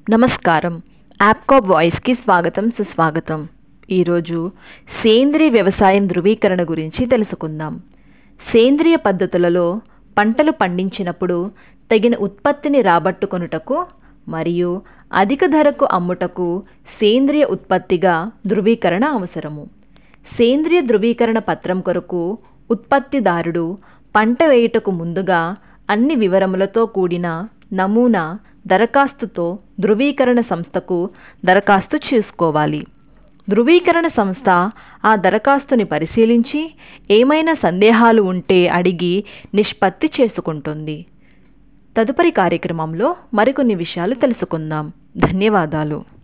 నమస్కారం యాప్కాప్ వాయిస్కి స్వాగతం సుస్వాగతం ఈరోజు సేంద్రియ వ్యవసాయం ధృవీకరణ గురించి తెలుసుకుందాం సేంద్రియ పద్ధతులలో పంటలు పండించినప్పుడు తగిన ఉత్పత్తిని రాబట్టుకొనుటకు మరియు అధిక ధరకు అమ్ముటకు సేంద్రియ ఉత్పత్తిగా ధృవీకరణ అవసరము సేంద్రియ ధృవీకరణ పత్రం కొరకు ఉత్పత్తిదారుడు పంట వేయుటకు ముందుగా అన్ని వివరములతో కూడిన నమూనా దరఖాస్తుతో ధృవీకరణ సంస్థకు దరఖాస్తు చేసుకోవాలి ధృవీకరణ సంస్థ ఆ దరఖాస్తుని పరిశీలించి ఏమైనా సందేహాలు ఉంటే అడిగి నిష్పత్తి చేసుకుంటుంది తదుపరి కార్యక్రమంలో మరికొన్ని విషయాలు తెలుసుకుందాం ధన్యవాదాలు